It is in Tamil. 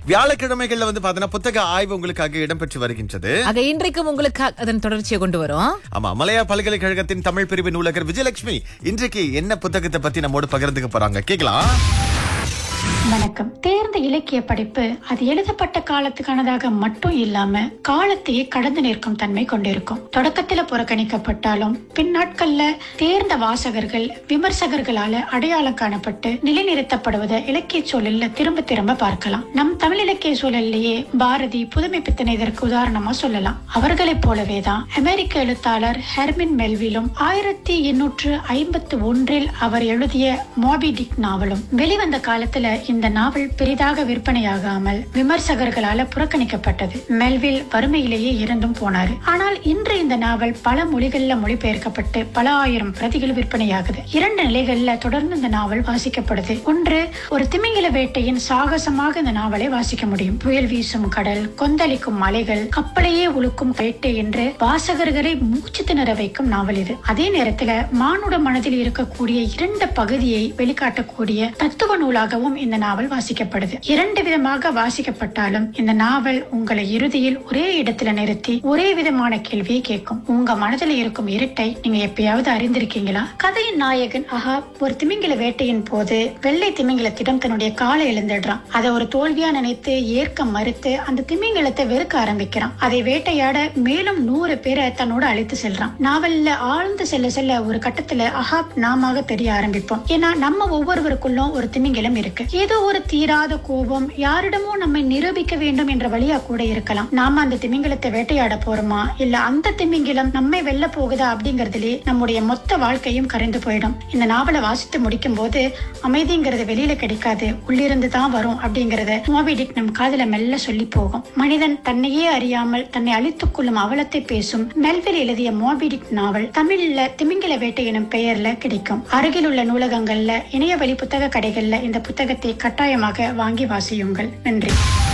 வியாழக்கிழமைகள்ல வந்து பாத்தீங்கன்னா புத்தக ஆய்வு உங்களுக்காக இடம்பெற்று வருகின்றது ஆக இன்றைக்கும் உங்களுக்கு அதன் தொடர்ச்சியை கொண்டு வரும் ஆமா மலையா பல்கலைக்கழகத்தின் தமிழ் பிரிவு நூலகர் விஜயலட்சுமி இன்றைக்கு என்ன புத்தகத்தை பத்தி நம்மோடு பகிர்ந்துக்க போறாங்க கேக்கலாம் வணக்கம் தேர்ந்த இலக்கிய படிப்பு அது எழுதப்பட்ட காலத்துக்கானதாக மட்டும் இல்லாம காலத்தையே கடந்து நிற்கும் தன்மை கொண்டிருக்கும் தொடக்கத்துல புறக்கணிக்கப்பட்டாலும் பின்னாட்கள்ல தேர்ந்த வாசகர்கள் விமர்சகர்களால அடையாளம் காணப்பட்டு நிலைநிறுத்தப்படுவதை இலக்கிய சூழல்ல திரும்ப திரும்ப பார்க்கலாம் நம் தமிழ் இலக்கிய சூழல்லையே பாரதி புதுமை பித்தனை இதற்கு உதாரணமா சொல்லலாம் அவர்களைப் போலவே தான் அமெரிக்க எழுத்தாளர் ஹெர்மின் மெல்விலும் ஆயிரத்தி எண்ணூற்று ஐம்பத்து ஒன்றில் அவர் எழுதிய மோபி டிக் நாவலும் வெளிவந்த காலத்துல இந்த நாவல் பெரிதாக விற்பனையாகாமல் விமர்சகர்களால புறக்கணிக்கப்பட்டது மெல்வில் வறுமையிலேயே இறந்தும் போனாரு ஆனால் இன்று இந்த நாவல் பல மொழிகள்ல மொழிபெயர்க்கப்பட்டு பல ஆயிரம் பிரதிகள் விற்பனையாகுது இரண்டு நிலைகள்ல தொடர்ந்து இந்த நாவல் வாசிக்கப்படுது ஒன்று ஒரு திமிங்கில வேட்டையின் சாகசமாக இந்த நாவலை வாசிக்க முடியும் புயல் வீசும் கடல் கொந்தளிக்கும் மலைகள் கப்பலையே உழுக்கும் வேட்டை என்று வாசகர்களை மூச்சு திணற வைக்கும் நாவல் இது அதே நேரத்துல மானுட மனதில் இருக்கக்கூடிய இரண்டு பகுதியை வெளிக்காட்டக்கூடிய தத்துவ நூலாகவும் இந்த நாவல் வாசிக்கப்படுது இரண்டு விதமாக வாசிக்கப்பட்டாலும் இந்த நாவல் உங்களை இறுதியில் ஒரே இடத்துல நிறுத்தி ஒரே விதமான கேள்வியை கேட்கும் உங்க மனதில் இருக்கும் இருட்டை நீங்க எப்பயாவது அறிந்திருக்கீங்களா கதையின் நாயகன் ஆஹா ஒரு திமிங்கில வேட்டையின் போது வெள்ளை திமிங்கிலத்திடம் தன்னுடைய காலை இழந்துடுறான் அதை ஒரு தோல்வியா நினைத்து ஏற்க மறுத்து அந்த திமிங்கிலத்தை வெறுக்க ஆரம்பிக்கிறான் அதை வேட்டையாட மேலும் நூறு பேரை தன்னோட அழைத்து செல்றான் நாவல்ல ஆழ்ந்து செல்ல செல்ல ஒரு கட்டத்துல அஹாப் நாமாக தெரிய ஆரம்பிப்போம் ஏன்னா நம்ம ஒவ்வொருவருக்குள்ளும் ஒரு திமிங்கிலம் இருக்கு ஏதோ ஒரு தீராத கோபம் யாரிடமோ நம்மை நிரூபிக்க வேண்டும் என்ற வழியா கூட இருக்கலாம் நாம அந்த திமிங்கிலத்தை வேட்டையாட போறோமா இல்ல அந்த திமிங்கிலம் நம்மை வெல்ல போகுதா அப்படிங்கறதுலே நம்முடைய மொத்த வாழ்க்கையும் கரைந்து போயிடும் இந்த நாவலை வாசித்து முடிக்கும் போது அமைதிங்கிறது வெளியில கிடைக்காது உள்ளிருந்து தான் வரும் அப்படிங்கறத மோபிடிக் நம் காதுல மெல்ல சொல்லி போகும் மனிதன் தன்னையே அறியாமல் தன்னை அழித்துக் கொள்ளும் அவலத்தை பேசும் மெல்வில் எழுதிய மோபிடிக் நாவல் தமிழ்ல திமிங்கில வேட்டை எனும் பெயர்ல கிடைக்கும் அருகில் உள்ள நூலகங்கள்ல இணைய வழி புத்தக கடைகள்ல இந்த புத்தகத்தை கட்டாயமாக வாங்கி வாசியுங்கள் நன்றி